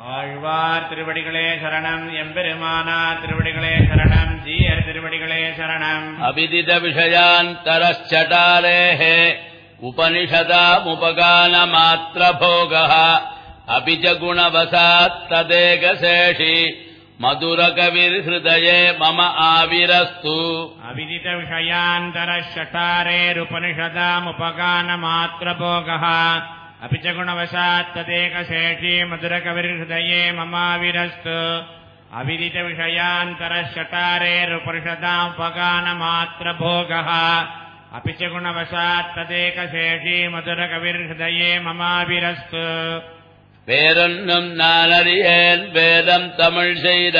ஆழ்வார் திருவடிகளே சரணம் எம்பெருமானார் திருவடிகளே சரணம் ஜீயர் திருவடிகளே சரணம் अभिदितविषयान्तरश्चटारेः उपनिषदामुपगानमात्रभोगः अपि च गुणवशात्तदेकशेषि मधुरकविर्हृदये मम आविरस्तु அவிதித விஷயாந்தர ஷட்டாரேருபனிஷதாமுபகானமாத்திரபோகः अपि च गुणवशात् तदेकशेषी मधुरकविर्हृदये ममाविरस्तु अविदित विषयान्तर षटारेरुपनिषदामुपगानमात्रभोगः अपि च गुणवशात् तदेकशेषी मधुरकविर्हृदये ममाविरस्तु வேறொன்னும் நான் அறியேன் வேதம் தமிழ் செய்த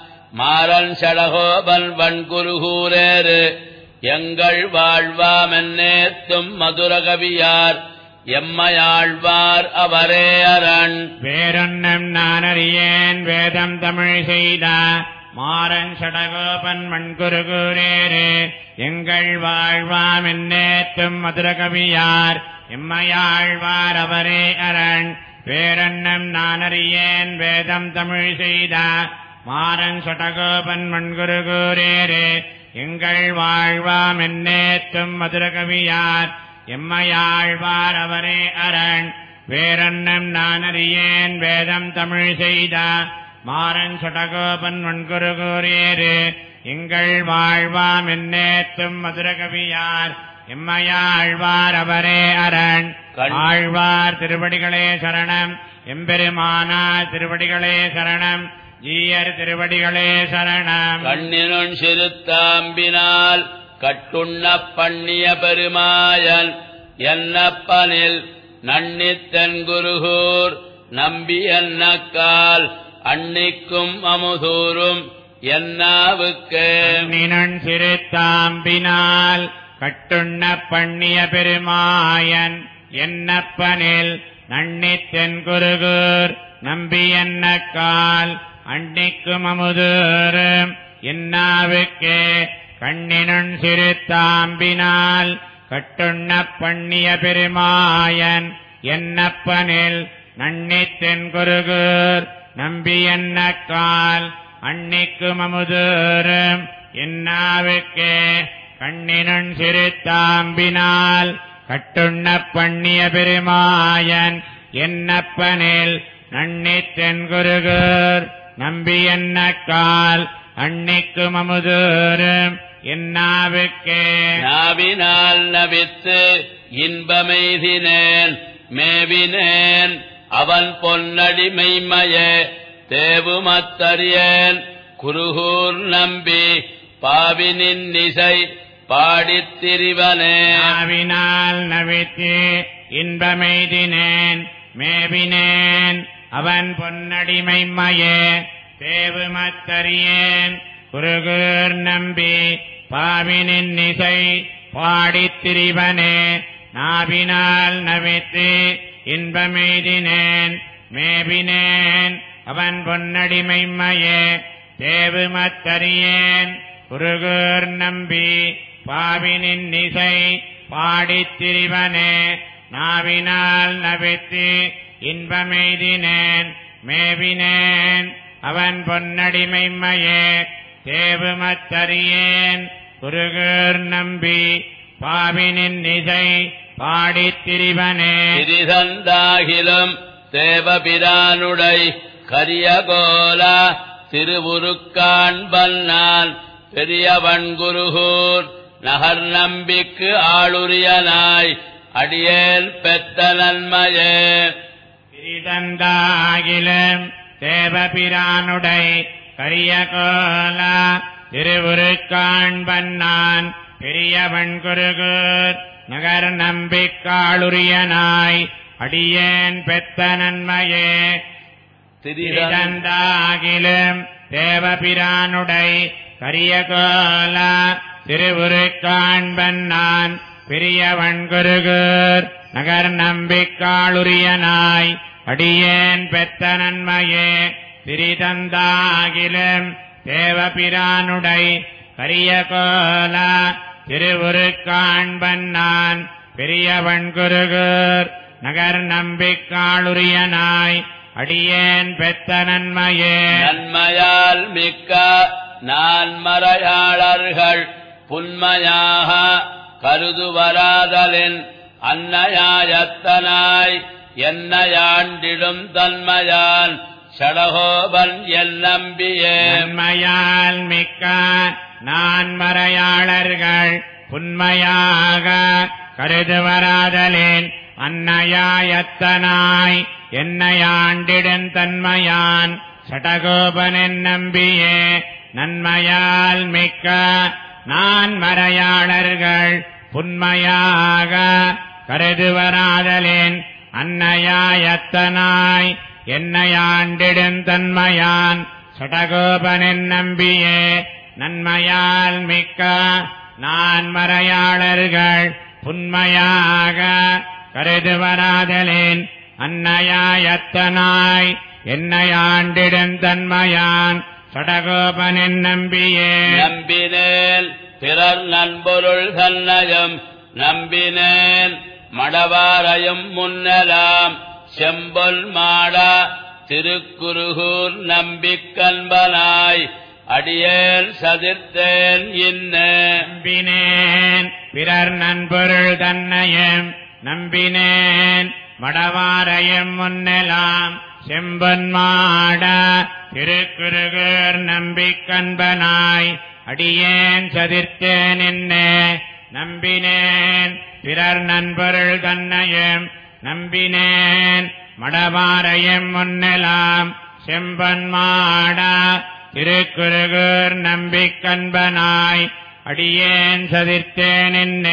மாறன் சடகோபன் வன்குருகூரேறு எங்கள் வாழ்வாமென்னேத்தும் மதுரகவியார் எம்மையாழ்வார் அவரே அரண் வேறொன்னம் நான் அறியேன் வேதம் தமிழ் செய்த மாறன் சடகோபன் மண்குருகூரேரு எங்கள் வாழ்வாம் என்னேத்தும் மதுரகவியார் எம்மையாழ்வார் அவரே அரண் வேறொன்னம் நான் அறியேன் வேதம் தமிழ் செய்த மாறன் சடகோபன் மண்குருகூரேரு எங்கள் வாழ்வாம் என்னேத்தும் மதுரகவியார் எம்மையாழ்வார் அவரே அரண் வேறன்னம் நான் அறியேன் வேதம் தமிழ் செய்த மாறன் சொடகோபன் வன்குருகூரேரு எங்கள் வாழ்வாம் என்னேத்தும் மதுரகவியார் எம்மையாழ்வார் அவரே அரண் கண்- ஆழ்வார் திருவடிகளே சரணம் எம்பெருமானார் திருவடிகளே சரணம் ஜீயர் திருவடிகளே சரணம் கண்ணினுன் சிறுத்தாம்பினால் கட்டுண்ண பண்ணிய பெருமாயன் என்னப்பனில் நன்னித்தன் குருகூர் நம்பி என்னக்கால் அன்னிக்கும் அமுதூரும் என்னாவுக்கு நினன் சிறுத்தாம்பினால் கட்டுண்ண பண்ணிய பெருமாயன் என்னப்பனில் நன்னித்தென் குருகூர் நம்பி என்ன கால் அன்னிக்கும் அமுதூரும் என்னாவுக்கே கண்ணினுன் சிறுத்தாம்பினால் கட்டுண்ண பண்ணிய பெருமாயன் என்னப்பனில் நன்னித்தென் குருகூர் நம்பி என்ன கால் அன்னிக்கும் அமுதூரும் என்னாவுக்கே கண்ணினுன் சிறுத்தாம்பினால் கட்டுண்ண பண்ணிய பெருமாயன் என்னப்பனில் நன்னித்தென் குருகூர் நம்பி என்ன கால் அன்னிக்கும் அமுதூரும் என்னாவுக்கே நாவினால் நவித்து இன்பமெய்தினேன் மேவினேன் அவன் பொன்னடிமைமயே தேவுமத்தறியேன் குருகூர் நம்பி பாவினின் இசை பாடித் திரிவனே ஆவினால் நவித்து இன்பமெய்தினேன் மேவினேன் அவன் பொன்னடிமைமயே தேவுமத்தறியேன் குருகூர் நம்பி பாவினின் இசை பாடித் திரிவனே நாவினால் நவித்து இன்பமெய்தினேன் மேவினேன் அவன் பொன்னடிமைமயே தேவுமத்தறியேன் குருகூர் நம்பி பாவினின் இசை பாடித் திரிவனே நாவினால் நவித்து இன்பமெய்தினேன் மேவினேன் அவன் பொன்னடிமைமயே தேவுமத்தறியேன் குருகூர் நம்பி பாவினின் இசை பாடித் திரிவனே திரிதந்தாகிலும் தேவபிரானுடை கரியகோலா திருவுருக்காண்பன் நான் பெரியவன் குருகூர் நகர் நம்பிக்கு ஆளுரியனாய் அடியேன் பெத்த நன்மையே திரிதந்தாகிலும் தேவபிரானுடை கரியகோல திருவுருக்காண்பன் நான் பெரியவன் குருகூர் நகர் நம்பிக்காளுரியனாய் அடியேன் பெத்த நன்மையே திரிதந்தாகிலும் தேவபிரானுடை கரியகோல திருவுருக்காண்பன் நான் பெரியவன் குருகூர் நகர் நம்பிக்காளுரியனாய் அடியேன் பெத்த நன்மையே திரிதந்தாகிலும் தேவபிரானுடை கரியகோல திருவுருக்காண்பன் நான் பெரியவன் குருகூர் நகர் நம்பிக்காளுரியனாய் அடியேன் பெத்த நன்மையே நன்மையால் மிக்க நான்மறையாளர்கள் புன்மையாக கருதுவராதலின் அன்னையாயத்தனாய் என்னையாண்டிடும் தன்மையான் சடகோபன் என் நம்பியே நன்மையால் மிக்க நான் மறையாளர்கள் புன்மையாக கருதுவராதலேன் அன்னையாயத்தனாய் என்னையாண்டிடன் தன்மையான் சடகோபனின் நம்பியே நன்மையால் மிக்க நான் மறையாளர்கள் புன்மையாக கருதுவராதலேன் அன்னையாயத்தனாய் என்னையாண்டிடும் தன்மையான் சடகோபனின் நம்பியே நன்மையால் மிக்க நான் மறையாளர்கள் புன்மையாக கருதுவராதலேன் அன்னையாயத்தனாய் என்னையாண்டிடும் தன்மையான் சடகோபனின் நம்பியே நம்பினேன் பிறர் நண்பொருள் தன்னயம் நம்பினேன் மடவாரையும் முன்னலாம் செம்பொல் மாடா திருக்குருகூர் நம்பிக்கன்பனாய் அடியேன் சதிர்த்தேன் இன்ன நம்பினேன் பிறர் நண்பொருள் தன்னையும் நம்பினேன் மடவாரையும் முன்னெலாம் செம்பன்மாட திருக்குறுகூர் நம்பிக்கன்பனாய் அடியேன் சதிர்த்தேன் என்ன நம்பினேன் பிறர் நண்பொருள் தன்னையும் நம்பினேன் மடவாரையும் முன்னெலாம் செம்பன்மாட திருக்குறுகூர் நம்பிக்கன்பனாய் அடியேன் சதிர்த்தேன் என்ன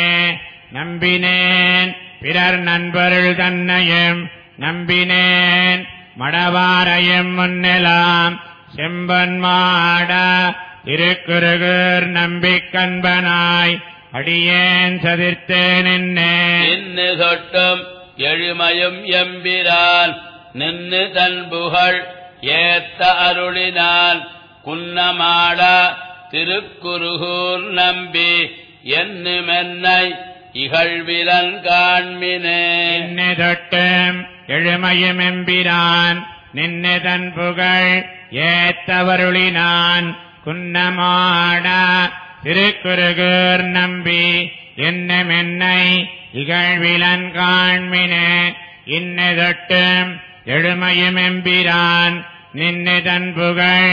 நம்பினேன் பிறர் நண்பருள் தன்னையும் நம்பினேன் மடவாரையும் முன்னெலாம் செம்பன்மாட திருக்குறுகூர் நம்பிக்கன்பனாய் அடியேன் சதிர்த்தேன் என்ன நின்னு தொட்டும் எழுமையும் எம்பிரான் நின்னு தன் புகழ் ஏத்த அருளினான் குன்னமாடா திருக்குருகூர் நம்பி என்னுமென்னை இகழ்விலன் காண்மினே நின்னு தொட்டும் எழுமையும் எம்பிரான் நின்னு தன் புகழ் ஏத்தவருளினான் குன்னமாட திருக்குறுகூர் நம்பி என்னமென்னை இகழ்விலன் காண்மினே இன்னு தொட்டும் எழுமையும் எம்பிரான் நின்னு தன் புகழ்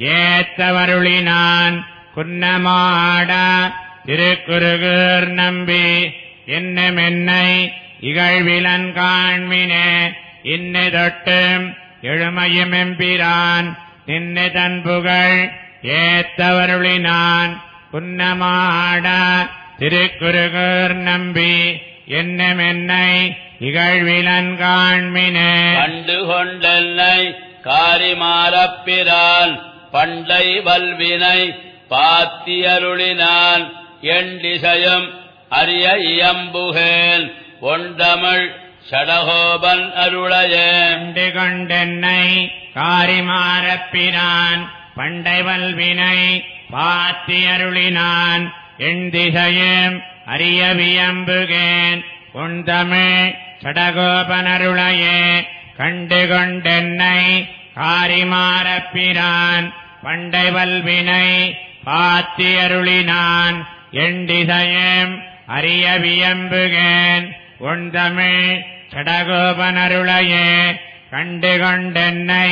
ஏத்தவருளினான் குன்னமாட திருக்குறுகூர் நம்பி என்னமென்னை இகழ்விலன் காண்மினே இன்னு தொட்டும் எழுமையும் எம்பிரான் நின்னு தன் புகழ் ஏத்தவருளினான் குன்னமாட திருக்குறுகூர் நம்பி என்னமென்னை இகழ்விலன் காண்மினே கண்டு கொண்டென்னை காரிமாறப்பிரான் பண்டை வல்வினை பாத்தியருளினான் என் திசையும் அரிய இயம்புகேன் ஒண்டமிழ் சடகோபன் அருளையே கண்டு கொண்டென்னை காரிமாறப்பினான் பண்டை வல்வினை பாத்தியருளினான் என் திசையும் அரிய வியம்புகேன் உன் தமிழ் சடகோபனருளையே கண்டு கொண்டென்னை காரிமாறப்பிரான் பண்டை வல்வினை பாத்தியருளினான் என் திசையும் அரிய வியம்புகேன் உன் தமிழ் சடகோபனருளையே கண்டு கொண்டென்னை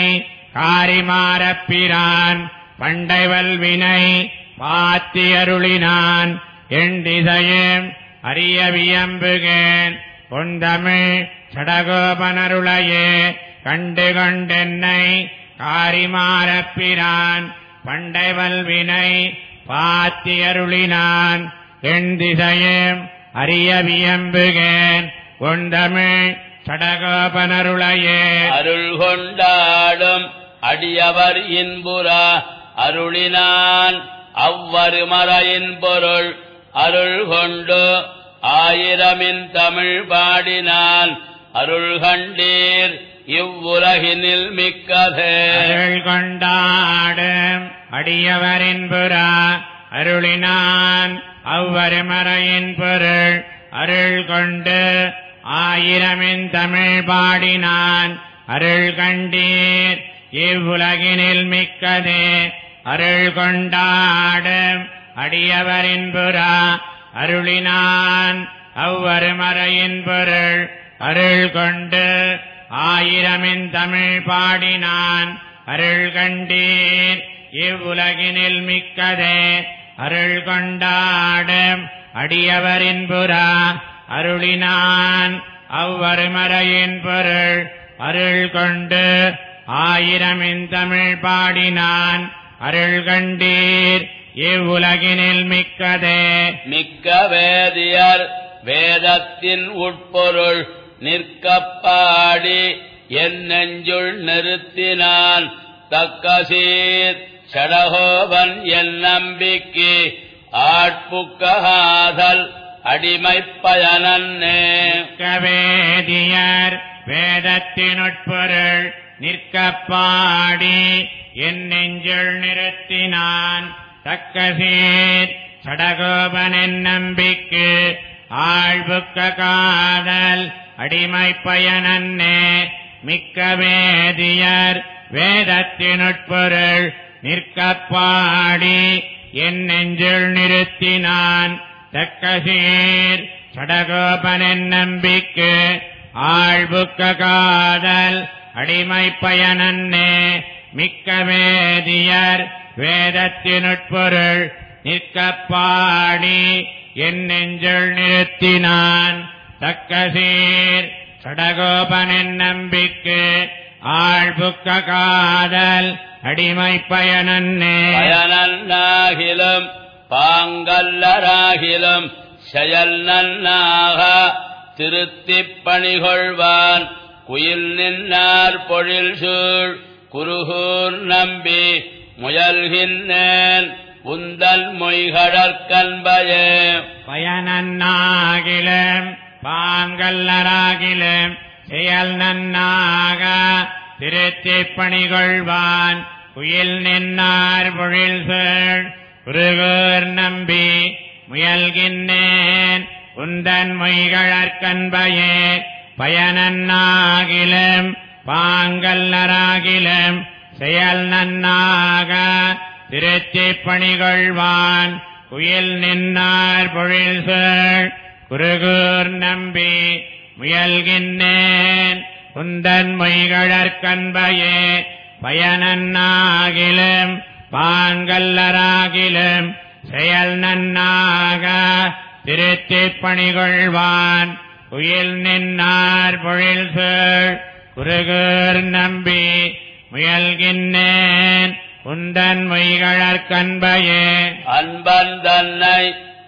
காரிமாறப்பிரான் பண்டை வல்வினை பாத்தியருளினான் என் திசையும் அரிய வியம்புகேன் உன் தமிழ் சடகோபனருளையே கண்டு கொண்டென்னை காரிமாறப்பிரான் பண்டை வல்வினை பாத்தியருளினான் என் திசையும் அரிய வியம்புகேன் உன் தமிழ் சடகோபனருளையே அருள் கொண்டாடும் அடியவர் இன்புறா அருளினான் அவ்வரு மறையின் பொருள் அருள் கொண்டு ஆயிரமின் தமிழ் பாடினான் அருள் கண்டீர் இவ்வுலகினில் மிக்கதே அருள் கொண்டாடும் அடியவரின் புறா அருளினான் அவ்வரு மறையின் பொருள் அருள் கொண்டு ஆயிரமின் தமிழ் பாடினான் அருள் கண்டீர் இவ்வுலகினில் மிக்கதே அருள் கொண்டாடும் அடியவரின் புறா அருளினான் அவ்வருமறையின் பொருள் அருள் கொண்டு ஆயிரமின் தமிழ் பாடினான் அருள் கண்டீர் இவ்வுலகினில் மிக்கதே அருள் கொண்டாடும் அடியவரின் புறா அருளினான் அவ்வருமறையின் பொருள் அருள் கொண்டு ஆயிரமின் தமிழ் பாடினான் அருள் கண்டீர் இவ்வுலகினில் மிக்கதே மிக்க வேதியர் வேதத்தின் உட்பொருள் நிற்கப்பாடி என் நெஞ்சுள் நிறுத்தினான் தக்கசீர் சடகோபன் என் நம்பிக்கை ஆட்புக்காதல் அடிமைப் பயனன்னே வேதியர் வேதத்தினுட்பொருள் நிற்கப்பாடி என் நெஞ்சுள் நிறுத்தினான் தக்கசீர் சடகோபனின் நம்பிக்கு ஆழ்வுக்க காதல் அடிமை பயனன்னே மிக்க வேதியர் வேதத்தினுட்பொருள் நிற்கப்பாடி என் நெஞ்சுள் நிறுத்தினான் தக்கசீர் சடகோபனின் நம்பிக்கு ஆழ்வுக்க காதல் அடிமை பயனன்னே மிக்க வேதியர் வேதத்தினுட்பொருள் நிற்கப்பாடி என் நெஞ்சுள் நிறுத்தினான் தக்கசீர் சடகோபனின் நம்பிக்கு ஆழ்புக்க காதல் அடிமை பயனன்னே பயனன்னாகிலும் பாங்கல்லராகிலும் செயல் நன்னாக திருத்திப் பணிகொள்வான் குயில் நின்னார் பொழில் சூழ் குருகூர் நம்பி முயல்கின்றேன் உந்தல் மொய்கடற்கன்பயே பயனன்னாகிலும் பாங்கல்லராகிலும் செயல் நன்னாக திருத்திப் பணிகொள்வான் குயில் நின்னார் பொழில் சேள் குருகூர் நம்பி முயல்கின்றேன் உந்தன் மொய்கழற்கன்பயே பயனன்னாகிலும் பாங்கல்லராகிலும் செயல் நன்னாக திருத்திப் பணிகொள்வான் குயில் நின்னார் பொழில் சேள் குருகூர் நம்பி முயல்கின்றேன் உந்தன் மொய்கழற்கன்பயே பயனன்னாகிலும் பாங்கல்லராகிலும் செயல் நன்னாக திருத்திப் பணிகொள்வான் குயில் நின்னார் பொழில் சேள் குருகூர் நம்பி முயல்கின்றேன் உந்தன் மொய்கழற்கன்பயே அன்பன் தன்னை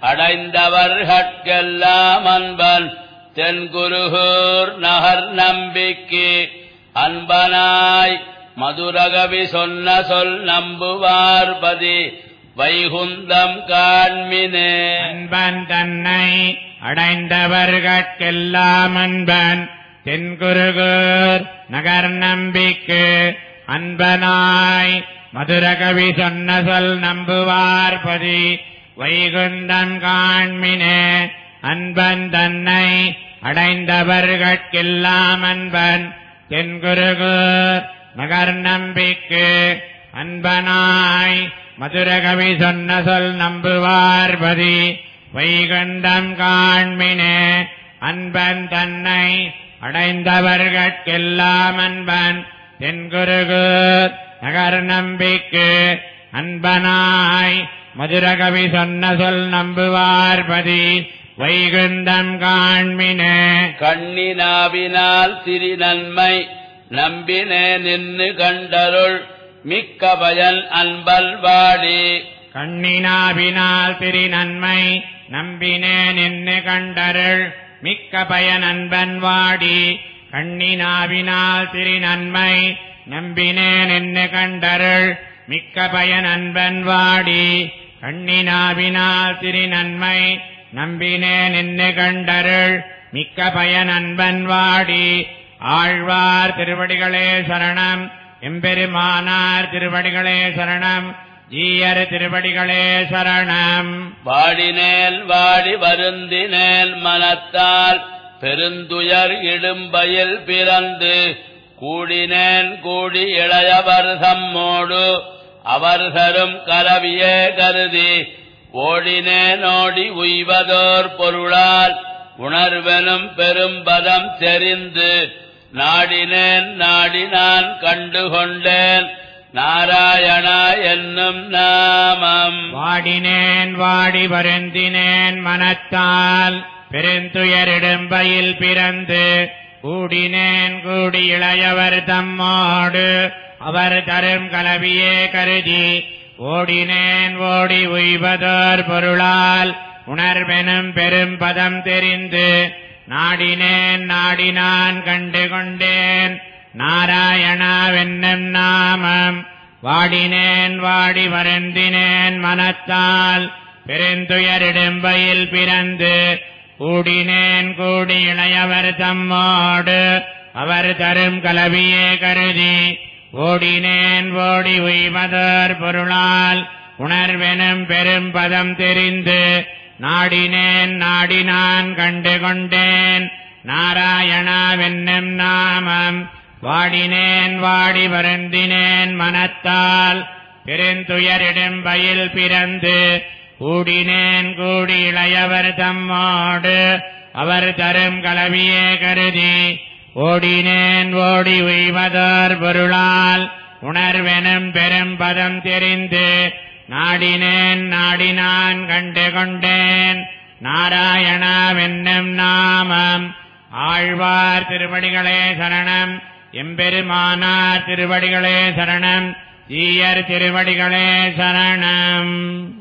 அடைந்தவர்கட்கெல்லாம் அன்பன் தென்குருகூர் நகர் நம்பிக்கு அன்பனாய் மதுரகவி சொன்ன சொல் நம்புவார்பதி வைகுந்தம் காண்மினே அன்பன் தன்னை அடைந்தவர்கட்கெல்லாம் அன்பன் தென்குருகூர் நகர் நம்பிக்கு அன்பனாய் மதுரகவி சொன்ன சொல் நம்புவார்பதி வைகுந்தம் காண்மினே அன்பன் தன்னை அடைந்தவர்கட்கெல்லாம் அன்பன் தென்குருகூர் நகர் நம்பிக்கு அன்பனாய் மதுரகவி சொன்ன சொல் நம்புவார்பதி வைகுந்தம் காண்மினே அன்பன் தன்னை அடைந்தவர்கட்கெல்லாம் அன்பன் தென்குருகூர் நகர் நம்பிக்கு அன்பனாய் மதுரகவி சொன்ன சொல் நம்புவார்பதி வைகுந்தம் காண்மினே கண்ணினாவினால் திரி நன்மை நம்பினே நின்னு கண்டருள் மிக்க பயன் அன்பல் வாடி கண்ணினாவினால் திரி நன்மை நம்பினே நின்னு கண்டருள் மிக்க பயன் அன்பன் வாடி கண்ணினாவினால் திரி நன்மை நம்பினே நின்னு கண்டருள் மிக்க பயன் அன்பன் வாடி கண்ணினாவினால் திரி நன்மை நம்பினே நின்னு கண்டருள் மிக்க பயன் அன்பன் வாடி ஆழ்வார் திருவடிகளே சரணம் எம்பெருமானார் திருவடிகளே சரணம் ஜீயர் திருவடிகளே சரணம் வாடினேல் வாடி வருந்தினேல் மனத்தால் பெருந்துயர் இடும்பயில் பிறந்து கூடினேன் கூடி இளையவர் தம்மோடு அவர் தரும் கலவியே கருதி ஓடினேன் ஓடி உய்வதோர் பொருளால் உணர்வெனும் பெரும்பதம் தெரிந்து நாடினேன் நாடினான் கண்டுகொண்டேன் நாராயணா என்னும் நாமம் வாடினேன் வாடி வருந்தினேன் மனத்தால் பெருந்துயரிடும்பையில் பிறந்து கூடினேன் கூடி இளையவர் தம்மோடு அவர் தரும் கலவியே கருதி ஓடினேன் ஓடி உய்வதோர் பொருளால் உணர்வெனும் பெரும் பதம் தெரிந்து நாடினேன் நாடினான் கண்டு கொண்டேன் நாராயணாவென்னும் நாமம் வாடினேன் வாடி வருந்தினேன் மனத்தால் பெருந்துயரிடும்பையில் பிறந்து கூடினேன் கூடி இளையவர் தம்மோடு அவர் தரும் கலவியே கருதி ஓடினேன் ஓடி உய்வதோர் பொருளால் உணர்வெனும் பெரும் பதம் தெரிந்து நாடினேன் நாடினான் கண்டு கொண்டேன் நாராயணாவென்னும் நாமம் வாடினேன் வாடி வருந்தினேன் மனத்தால் பெருந்துயரிடும் பயில் பிறந்து கூடினேன் கூடி இளையவர் தம்மோடு அவர் தரும் கலவியே கருதி ஓடினேன் ஓடி உய்வதோர் பொருளால் உணர்வெனும் பெரும் பதம் தெரிந்து நாடினேன் நாடினான் கண்டு கொண்டேன் நாராயணாவென்னும் நாமம் ஆழ்வார் திருவடிகளே சரணம் எம்பெருமானார் திருவடிகளே சரணம் ஈயர் திருவடிகளே சரணம்